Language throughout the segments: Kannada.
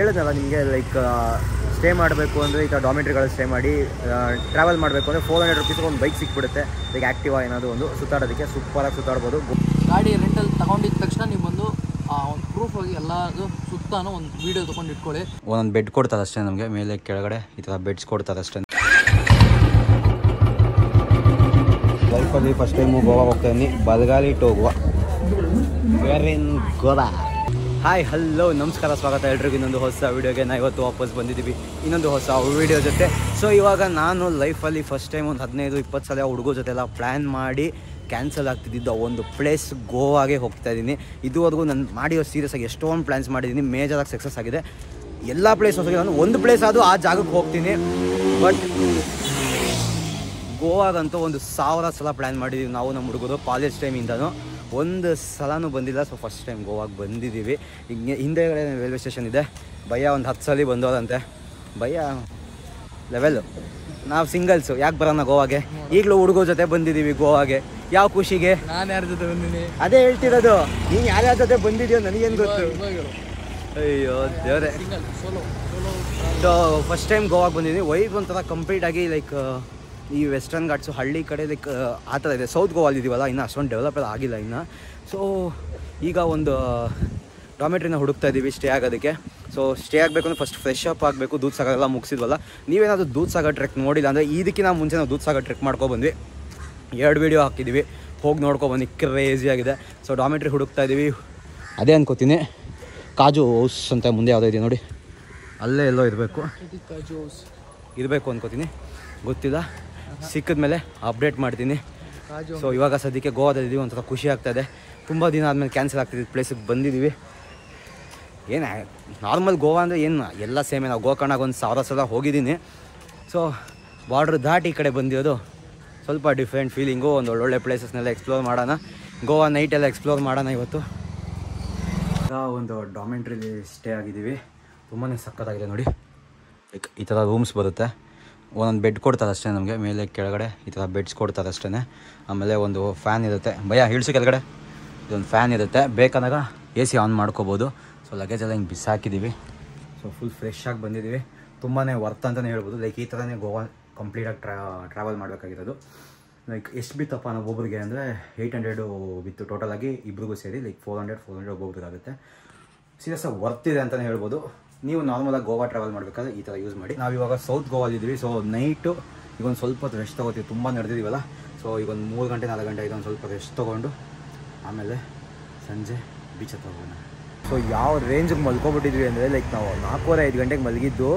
ಹೇಳಿದ್ನಲ್ಲ ನಿಮಗೆ ಲೈಕ್ ಸ್ಟೇ ಮಾಡಬೇಕು ಅಂದರೆ ಈ ಥರ ಡಾಮಿಟ್ರಿಗಳಲ್ಲಿ ಸ್ಟೇ ಮಾಡಿ ಟ್ರಾವೆಲ್ ಮಾಡಬೇಕು ಅಂದರೆ ಫೋರ್ ಹಂಡ್ರೆಡ್ ರುಪೀಸ್ಗೆ ಒಂದು ಬೈಕ್ ಸಿಕ್ಬಿಡುತ್ತೆ ಲೈಕ್ ಆ್ಯಕ್ಟಿವಾ ಏನಾದರೂ ಒಂದು ಸುತ್ತಾಡೋದಕ್ಕೆ ಸೂಪರಾಗಿ ಸುತ್ತಾಡ್ಬೋದು ಗಾಡಿ ರೆಂಟಲ್ ತಗೊಂಡಿದ ತಕ್ಷಣ ನೀವು ಬಂದು ಆ ಒಂದು ಪ್ರೂಫ್ ಆಗಿ ಎಲ್ಲದು ಸುತ್ತಾನು ಒಂದು ವಿಡಿಯೋ ತೊಗೊಂಡು ಇಟ್ಕೊಳ್ಳಿ ಒಂದೊಂದು ಬೆಡ್ ಕೊಡ್ತಾರೆ ಅಷ್ಟೇ ನಮಗೆ ಮೇಲೆ ಕೆಳಗಡೆ ಈ ಥರ ಬೆಡ್ಸ್ ಕೊಡ್ತಾರೆ ಅಷ್ಟೇ ಲೈಫಲ್ಲಿ ಫಸ್ಟ್ ಟೈಮು ಗೋವಾ ಹೋಗ್ತಾ ಇದ್ದೀನಿ ಬಲಗಾಲಿ to Goa in Goa hi hello ನಮಸ್ಕಾರ ಸ್ವಾಗತ ಎಲ್ರಿಗೂ ಇನ್ನೊಂದು ಹೊಸ ವೀಡಿಯೋಗೆ ನಾ ಇವತ್ತು ವಾಪಸ್ ಬಂದಿದ್ದೀವಿ ಇನ್ನೊಂದು ಹೊಸ ವೀಡಿಯೋ ಜೊತೆ ಸೊ ಇವಾಗ ನಾನು ಲೈಫಲ್ಲಿ ಫಸ್ಟ್ ಟೈಮ್ ಒಂದು ಹದಿನೈದು ಇಪ್ಪತ್ತು ಸಲ ಹುಡುಗರ ಜೊತೆ ಎಲ್ಲ ಪ್ಲ್ಯಾನ್ ಮಾಡಿ ಕ್ಯಾನ್ಸಲ್ ಆಗ್ತಿದ್ದಿದ್ದು ಆ ಒಂದು ಪ್ಲೇಸ್ ಗೋವಾಗೆ ಹೋಗ್ತಾ ಇದ್ದೀನಿ ಇದುವರೆಗೂ ನಾನು ಮಾಡಿರೋ ಸೀರಿಯಸ್ ಆಗಿ ಎಷ್ಟೊಂದು ಪ್ಲ್ಯಾನ್ಸ್ ಮಾಡಿದ್ದೀನಿ ಮೇಜರಾಗಿ ಸಕ್ಸಸ್ ಆಗಿದೆ ಎಲ್ಲ ಪ್ಲೇಸ್ ಹೊಸ ನಾನು ಒಂದು ಪ್ಲೇಸ್ ಆದರೂ ಆ ಜಾಗಕ್ಕೆ ಹೋಗ್ತೀನಿ ಬಟ್ ಗೋವಾಗಂತೂ ಒಂದು ಸಾವಿರ ಸಲ ಪ್ಲ್ಯಾನ್ ಮಾಡಿದ್ದೀವಿ ನಾವು ನಮ್ಮ ಹುಡುಗರು ಕಾಲೇಜ್ ಟೈಮಿಂದನೂ ಒಂದು ಸಲನೂ ಬಂದಿಲ್ಲ ಸೊ ಫಸ್ಟ್ ಟೈಮ್ ಗೋವಾಗೆ ಬಂದಿದ್ದೀವಿ ಹಿಂಗೆ ಹಿಂದೆಗಡೆ ರೈಲ್ವೆ ಸ್ಟೇಷನ್ ಇದೆ ಭಯ್ಯ ಒಂದು ಹತ್ತು ಸಲ ಬಂದೋದಂತೆ ಭಯ್ಯ ಲೆವೆಲ್ಲು ನಾವು ಸಿಂಗಲ್ಸು ಯಾಕೆ ಬರೋಣ ಗೋವಾಗೆ ಈಗಲೂ ಹುಡುಗರ ಜೊತೆ ಬಂದಿದ್ದೀವಿ ಗೋವಾಗೆ ಯಾವ ಖುಷಿಗೆ ನಾನು ಯಾರ ಜೊತೆ ಬಂದಿನಿ ಅದೇ ಹೇಳ್ತಿರೋದು ನೀನು ಯಾರ್ಯಾರ ಜೊತೆ ಬಂದಿದ್ಯೋ ನನಗೇನು ಗೊತ್ತು ಅಯ್ಯೋ ದೇವರೇ solo solo so first time ಗೋವಾಗೆ ಬಂದಿದ್ದೀನಿ ವೈಬ್ ಒಂಥರ ಕಂಪ್ಲೀಟ್ ಆಗಿ ಲೈಕ್ ಈ ವೆಸ್ಟರ್ನ್ ಘಾಟ್ಸು ಹಳ್ಳಿ ಕಡೆ ಲೈಕ್ ಆ ಥರ ಇದೆ ಸೌತ್ ಗೋವಾಲ್ ಇದೀವಲ್ಲ ಇನ್ನು ಅಷ್ಟೊಂದು ಡೆವಲಪ್ ಎಲ್ಲ ಆಗಿಲ್ಲ ಇನ್ನು ಸೊ ಈಗ ಒಂದು ಡಾಮೆಟ್ರಿನ ಹುಡುಕ್ತಾ ಇದ್ದೀವಿ ಸ್ಟೇ ಆಗೋದಕ್ಕೆ ಸೊ ಸ್ಟೇ ಆಗಬೇಕು ಅಂದ್ರೆ ಫಸ್ಟ್ ಫ್ರೆಶ್ ಅಪ್ ಆಗಬೇಕು ದೂದ್ ಸಾಗರ್ ಎಲ್ಲ ಮುಗಿಸಿದ್ವಲ್ಲ ನೀವೇನಾದರೂ ದೂದ್ ಸಾಗರ್ ಟ್ರೆಕ್ ನೋಡಿಲ್ಲ ಅಂದರೆ ಇದಕ್ಕಿಂತ ಮುಂಚೆ ನಾವು ದೂದ್ ಸಾಗರ್ ಟ್ರೆಕ್ ಮಾಡ್ಕೊಬಂದ್ವಿ ಎರಡು ವೀಡಿಯೋ ಹಾಕಿದ್ದೀವಿ ಹೋಗಿ ನೋಡ್ಕೊಬಂದು ಕ್ರೇಜಿ ಆಗಿದೆ ಸೊ ಡಾಮೆಟ್ರಿ ಹುಡುಕ್ತಾ ಇದ್ದೀವಿ ಅದೇ ಅನ್ಕೋತೀನಿ ಕಾಜು ಹೌಸ್ ಅಂತ ಮುಂದೆ ಯಾವುದೋ ಇದೆ ನೋಡಿ ಅಲ್ಲೇ ಎಲ್ಲೋ ಇರಬೇಕು ಜ್ಯೂಸ್ ಇರಬೇಕು ಅನ್ಕೋತೀನಿ ಗೊತ್ತಿಲ್ಲ ಸಿಕ್ಕಿದ ಮೇಲೆ ಅಪ್ಡೇಟ್ ಮಾಡ್ತೀನಿ ಕಾಜು ಸೊ ಇವಾಗ ಸದ್ಯಕ್ಕೆ ಗೋವಾದಲ್ಲಿದ್ದೀವಿ ಒಂಥರ ಖುಷಿ ಆಗ್ತಾ ಇದೆ ತುಂಬ ದಿನ ಆದಮೇಲೆ ಕ್ಯಾನ್ಸಲ್ ಆಗ್ತಿದ್ದು ಪ್ಲೇಸಿಗೆ ಬಂದಿದ್ದೀವಿ ಏನು ನಾರ್ಮಲ್ ಗೋವಾ ಅಂದರೆ ಏನು ಎಲ್ಲ ಸೇಮೇ ನಾವು ಗೋಕರ್ಣಾಗ ಒಂದು ಸಾವಿರ ಸಲ ಹೋಗಿದ್ದೀನಿ ಸೊ ಬಾರ್ಡ್ರ್ ದಾಟಿ ಈ ಕಡೆ ಬಂದಿರೋದು ಸ್ವಲ್ಪ ಡಿಫ್ರೆಂಟ್ ಫೀಲಿಂಗು ಒಂದು ಒಳ್ಳೊಳ್ಳೆ ಪ್ಲೇಸಸ್ನೆಲ್ಲ ಎಕ್ಸ್ಪ್ಲೋರ್ ಮಾಡೋಣ ಗೋವಾ ನೈಟೆಲ್ಲ ಎಕ್ಸ್ಪ್ಲೋರ್ ಮಾಡೋಣ ಇವತ್ತು ಈಗ ಒಂದು ಡಾಮೆಂಟ್ರಿಲಿ ಸ್ಟೇ ಆಗಿದ್ದೀವಿ ತುಂಬಾ ಸಕ್ಕತ್ತಾಗಿದೆ ನೋಡಿ ಲೈಕ್ ಈ ಥರ ರೂಮ್ಸ್ ಬರುತ್ತೆ ಒಂದೊಂದು ಬೆಡ್ ಕೊಡ್ತಾರೆ ಅಷ್ಟೇ ನಮಗೆ ಮೇಲೆ ಕೆಳಗಡೆ ಈ ಥರ ಬೆಡ್ಸ್ ಕೊಡ್ತಾರೆ ಅಷ್ಟೇ ಆಮೇಲೆ ಒಂದು ಫ್ಯಾನ್ ಇರುತ್ತೆ ಭಯ ಇಳಿಸು ಕೆಳಗಡೆ ಇದೊಂದು ಫ್ಯಾನ್ ಇರುತ್ತೆ ಬೇಕಾದಾಗ ಎ ಸಿ ಆನ್ ಮಾಡ್ಕೋಬೋದು ಸೊ ಲಗೇಜ್ ಎಲ್ಲ ಹಿಂಗೆ ಬಿಸಾಕಿದ್ದೀವಿ ಸೊ ಫುಲ್ ಫ್ರೆಶ್ ಆಗಿ ಬಂದಿದ್ದೀವಿ ತುಂಬಾ ವರ್ತ್ ಅಂತಲೇ ಹೇಳ್ಬೋದು ಲೈಕ್ ಈ ಥರನೇ ಗೋವಾ ಕಂಪ್ಲೀಟಾಗಿ ಟ್ರಾ ಟ್ರಾವೆಲ್ ಮಾಡಬೇಕಾಗಿರೋದು ಲೈಕ್ ಎಷ್ಟು ಬಿತ್ತಪ್ಪ ನಾವು ಒಬ್ಬರಿಗೆ ಅಂದರೆ ಏಯ್ಟ್ ಹಂಡ್ರೆಡು ಬಿತ್ತು ಟೋಟಲಾಗಿ ಇಬ್ರಿಗೂ ಸೇರಿ like four hundred four hundred ಒಬ್ಬೊಬ್ರಿಗೆ ಆಗುತ್ತೆ ಸೀರಿಯಸ್ ವರ್ತ್ ಇದೆ ಅಂತಲೇ ಹೇಳ್ಬೋದು ನೀವು ನಾರ್ಮಲಾಗಿ ಗೋವಾ ಟ್ರಾವೆಲ್ ಮಾಡಬೇಕಾದ್ರೆ ಈ ಥರ ಯೂಸ್ ಮಾಡಿ ನಾವು ಇವಾಗ ಸೌತ್ ಗೋವಾಲಿ ಇದ್ದೀವಿ ಸೊ ನೈಟು ಈಗ ಒಂದು ಸ್ವಲ್ಪ ಹೊತ್ತು ರೆಸ್ಟ್ ತೊಗೋತೀವಿ ತುಂಬ ನಡೆದಿದ್ದೀವಲ್ಲ ಸೊ ಈಗ ಒಂದು ಮೂರು ಗಂಟೆ ನಾಲ್ಕು ಗಂಟೆ ಆಗಿದೆ ಒಂದು ಸ್ವಲ್ಪ ರೆಸ್ಟ್ ತೊಗೊಂಡು ಆಮೇಲೆ ಸಂಜೆ ಬೀಚ್ ಹತ್ರ ಹೋಗೋಣ ಸೊ ಯಾವ ರೇಂಜಿಗೆ ಮಲ್ಕೊಬಿಟ್ಟಿದ್ವಿ ಅಂದರೆ ಲೈಕ್ ನಾವು ನಾಲ್ಕೂವರೆ ಐದು ಗಂಟೆಗೆ ಮಲಗಿದ್ದು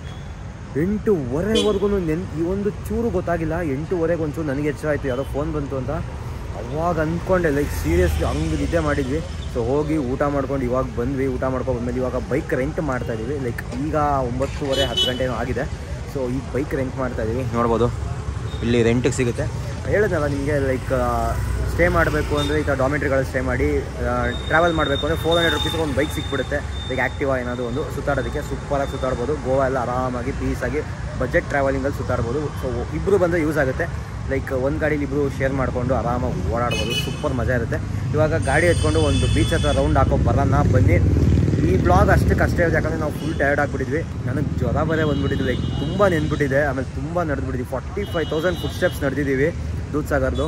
ಎಂಟೂವರೆವರೆಗೂ ನೆನ್ ಈ ಒಂದು ಚೂರು ಗೊತ್ತಾಗಿಲ್ಲ ಎಂಟೂವರೆಗೆ ಒಂಚೂರು ನನಗೆ ಎಚ್ಚರ ಆಯಿತು ಯಾವುದೋ ಫೋನ್ ಬಂತು ಅಂತ ಅವಾಗ ಅಂದ್ಕೊಂಡೆ ಲೈಕ್ ಸೀರಿಯಸ್ಲಿ ಹಂಗೆ ನಿದ್ದೆ ಮಾಡಿದ್ವಿ ಸೊ ಹೋಗಿ ಊಟ ಮಾಡ್ಕೊಂಡು ಇವಾಗ ಬಂದ್ವಿ ಊಟ ಮಾಡ್ಕೊಂಡು ಬಂದ್ಮೇಲೆ ಇವಾಗ ಬೈಕ್ ರೆಂಟ್ ಮಾಡ್ತಾ ಇದೀವಿ ಲೈಕ್ ಈಗ ಒಂಬತ್ತುವರೆ ಹತ್ತು ಗಂಟೆ ಏನೋ ಆಗಿದೆ ಸೊ ಈಗ ಬೈಕ್ ರೆಂಟ್ ಮಾಡ್ತಾ ಇದೀವಿ ನೋಡ್ಬೋದು ಇಲ್ಲಿ ರೆಂಟಿಗೆ ಸಿಗುತ್ತೆ ಹೇಳಿದ್ನಲ್ಲ ನಿಮಗೆ ಲೈಕ್ ಸ್ಟೇ ಮಾಡಬೇಕು ಅಂದರೆ ಈ ಥರ ಡಾಮಿಟ್ರಿಗಳಲ್ಲಿ ಸ್ಟೇ ಮಾಡಿ ಟ್ರಾವೆಲ್ ಮಾಡಬೇಕು ಅಂದರೆ ಫೋರ್ ಹಂಡ್ರೆಡ್ ರುಪೀಸ್ಗೆ ಒಂದು ಬೈಕ್ ಸಿಕ್ಬಿಡುತ್ತೆ ಲೈಕ್ ಆ್ಯಕ್ಟಿವಾ ಏನಾದರೂ ಒಂದು ಸುತ್ತಾಡೋದಕ್ಕೆ ಸೂಪರಾಗಿ ಸುತ್ತಾಡ್ಬೋದು ಗೋವಾ ಎಲ್ಲ ಆರಾಮಾಗಿ ಪೀಸಾಗಿ ಬಜೆಟ್ ಟ್ರಾವೆಲಿಂಗಲ್ಲಿ ಸುತ್ತಾಡ್ಬೋದು ಸೊ ಇಬ್ಬರು ಬಂದರೆ ಯೂಸ್ ಆಗುತ್ತೆ ಲೈಕ್ ಒಂದು ಗಾಡೀಲಿ ಇಬ್ಬರು ಶೇರ್ ಮಾಡಿಕೊಂಡು ಆರಾಮಾಗಿ ಓಡಾಡ್ಬೋದು ಸೂಪರ್ ಮಜಾ ಇರುತ್ತೆ ಇವಾಗ ಗಾಡಿ ಎತ್ಕೊಂಡು ಒಂದು ಬೀಚ್ ಹತ್ರ ರೌಂಡ್ ಹಾಕೋ ಬರೋಣ ಬನ್ನಿ ಈ ಬ್ಲಾಗ್ ಅಷ್ಟಕ್ಕೆ ಅಷ್ಟೇ ಇರೋದು ಯಾಕಂದರೆ ನಾವು ಫುಲ್ ಟಯರ್ಡ್ ಆಗಿಬಿಟ್ಟಿದ್ವಿ ನನಗೆ ಜ್ವರ ಬರೇ ಬಂದ್ಬಿಟ್ಟಿದ್ವಿ ಲೈಕ್ ತುಂಬ ನೆನ್ಬಿಟ್ಟಿದೆ ಆಮೇಲೆ ತುಂಬ ನಡೆದ್ಬಿಟ್ಟಿದ್ವಿ forty five thousand foot steps ನಡೆದಿದ್ದೀವಿ ದೂದ್ ಸಾಗರ್ದು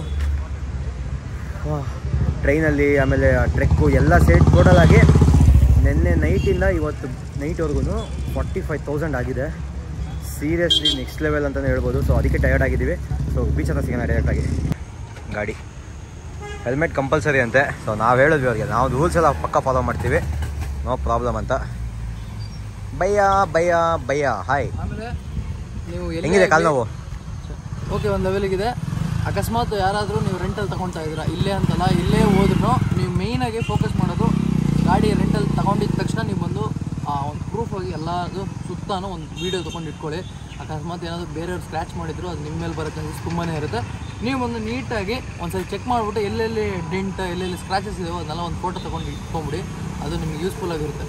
ಟ್ರೈನಲ್ಲಿ ಆಮೇಲೆ ಟ್ರೆಕ್ಕು ಎಲ್ಲ ಸೇಟ್ ಟೋಟಲ್ ಆಗಿ ನಿನ್ನೆ ನೈಟಿಂದ ಇವತ್ತು ನೈಟ್ವರೆಗೂ ಫಾರ್ಟಿ ಫೈವ್ ತೌಸಂಡ್ ಆಗಿದೆ ಸೀರಿಯಸ್ಲಿ ನೆಕ್ಸ್ಟ್ ಲೆವೆಲ್ ಅಂತಲೇ ಹೇಳ್ಬೋದು ಸೊ ಅದಕ್ಕೆ ಟಯರ್ಡ್ ಆಗಿದ್ದೀವಿ ಸೊ ಬೀಚ್ ಹತ್ರ ಸಿಗೋಣ ಡೈರೆಕ್ಟಾಗಿ ಗಾಡಿ ಹೆಲ್ಮೆಟ್ ಕಂಪಲ್ಸರಿ ಅಂತೆ ಸೊ ನಾವು ಹೇಳಿದ್ವಿ ಅವ್ರಿಗೆ ನಾವು ರೂಲ್ಸ್ ಎಲ್ಲ ಪಕ್ಕ ಫಾಲೋ ಮಾಡ್ತೀವಿ ನೋ ಪ್ರಾಬ್ಲಮ್ ಅಂತ ಬಯ್ಯ ಬಯ್ಯ ಬಯ್ಯ ಹಾಯ್ ಆಮೇಲೆ ನೀವು ಎಲ್ಲೇ ಹೆಂಗಿದೆ ಕಾಲು ಆಗ್ಲಿ- ನೋವು ಓಕೆ ಒಂದು ಲೆವೆಲಿಗಿದೆ ಅಕಸ್ಮಾತ್ ಯಾರಾದರೂ ನೀವು ರೆಂಟಲ್ ತಗೊಳ್ತಾ ಇದ್ದೀರಾ ಇಲ್ಲೇ ಅಂತಲ್ಲ ಇಲ್ಲೇ ಹೋದ್ರೂ ನೀವು ಮೇಯ್ನಾಗಿ ಫೋಕಸ್ ಮಾಡೋದು ಗಾಡಿ ರೆಂಟಲ್ ತಗೊಂಡಿದ್ದ ತಕ್ಷಣ ನೀವು ಬಂದು ಆ ಒಂದು ಪ್ರೂಫ್ ಆಗಿ ಎಲ್ಲದು ಸುತ್ತಾನು ಒಂದು ವೀಡಿಯೋ ತೊಗೊಂಡು ಇಟ್ಕೊಳ್ಳಿ ಅಕಸ್ಮಾತ್ ಏನಾದರೂ ಬೇರೆಯವ್ರು ಸ್ಕ್ರ್ಯಾಚ್ ಮಾಡಿದ್ರು ಅದು ನಿಮ್ಮ ಮೇಲೆ ಬರೋ ಚಾನ್ಸಸ್ ತುಂಬಾ ಇರುತ್ತೆ ನೀವು ಒಂದು ನೀಟಾಗಿ ಒಂದ್ಸರಿ ಚೆಕ್ ಮಾಡಿಬಿಟ್ಟು ಎಲ್ಲೆಲ್ಲಿ ಡೆಂಟ್ ಎಲ್ಲೆಲ್ಲಿ ಸ್ಕ್ರಾಚಸ್ ಇದೆಯೋ ಅದನ್ನೆಲ್ಲ ಒಂದು ಫೋಟೋ ತೊಗೊಂಡು ಇಟ್ಕೊಂಬಿಡಿ ಅದು ನಿಮ್ಗೆ ಯೂಸ್ಫುಲ್ ಆಗಿರುತ್ತೆ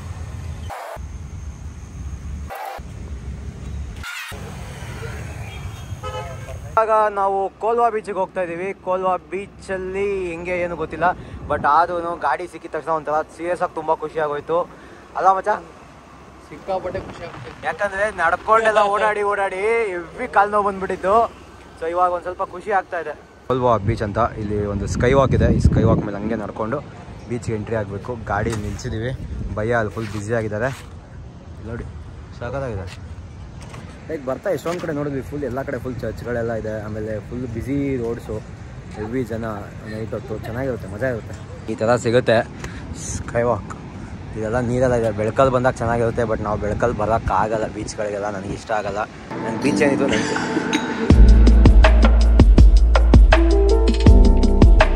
ಇವಾಗ ನಾವು ಕೋಲ್ವಾ ಬೀಚಿಗೆ ಹೋಗ್ತಾ ಇದ್ದೀವಿ ಕೋಲ್ವಾ ಬೀಚಲ್ಲಿ ಹೆಂಗೆ ಏನು ಗೊತ್ತಿಲ್ಲ ಬಟ್ ಆದ್ರೂ ಗಾಡಿ ಸಿಕ್ಕಿದ ತಕ್ಷಣ ಒಂಥರ ಸೀರಿಯಸ್ ಆಗಿ ತುಂಬ ಖುಷಿ ಆಗೋಯ್ತು ಅಲ್ಲ ಮಚ್ಚ ಸಿಕ್ಕಾಪಟ್ಟೆ ಖುಷಿ ಆಗ್ಬಿಟ್ಟಿದೆ ಯಾಕಂದ್ರೆ ನಡ್ಕೊಂಡೆಲ್ಲ ಓಡಾಡಿ ಓಡಾಡಿ ಎವ್ರಿ ಕಾಲ್ ನೋವು ಬಂದ್ಬಿಟ್ಟಿತ್ತು ಸೊ ಇವಾಗ ಒಂದು ಸ್ವಲ್ಪ ಖುಷಿ ಆಗ್ತಾ ಇದೆ ಫುಲ್ ವಾಕ್ ಬೀಚ್ ಅಂತ ಇಲ್ಲಿ ಒಂದು ಸ್ಕೈ ವಾಕ್ ಇದೆ ಈ ಸ್ಕೈ ವಾಕ್ ಮೇಲೆ ಹಂಗೆ ನಡ್ಕೊಂಡು ಬೀಚ್ಗೆ ಎಂಟ್ರಿ ಆಗಬೇಕು ಗಾಡಿ ನಿಲ್ಸಿದ್ದೀವಿ ಭಯ ಅಲ್ಲಿ ಫುಲ್ ಬ್ಯುಸಿ ಆಗಿದ್ದಾರೆ ನೋಡಿ ಸಖತ್ತಾಗಿದೆ ಲೈಕ್ ಬರ್ತಾ ಎಷ್ಟೊಂದು ಕಡೆ ನೋಡಿದ್ವಿ ಫುಲ್ ಎಲ್ಲ ಕಡೆ ಫುಲ್ ಚರ್ಚ್ಗಳೆಲ್ಲ ಇದೆ ಆಮೇಲೆ ಫುಲ್ ಬ್ಯುಸಿ ರೋಡ್ಸು ಹೆವಿ ಜನ ನೈಟ್ ಹೊತ್ತು ಚೆನ್ನಾಗಿರುತ್ತೆ ಮಜಾ ಇರುತ್ತೆ ಈ ಥರ ಸಿಗುತ್ತೆ ಸ್ಕೈ ವಾಕ್ ಇದೆಲ್ಲ ನೀರೆಲ್ಲ ಇದೆ ಬೆಳಕಲ್ಲಿ ಬಂದಾಗ ಚೆನ್ನಾಗಿರುತ್ತೆ ಬಟ್ ನಾವು ಬೆಳಕಲ್ಲಿ ಬರೋಕ್ಕಾಗಲ್ಲ ಬೀಚ್ಗಳಿಗೆಲ್ಲ ನನಗೆ ಇಷ್ಟ ಆಗಲ್ಲ ನನ್ನ ಬೀಚ್ ಏನಿತ್ತು ನನಗೆ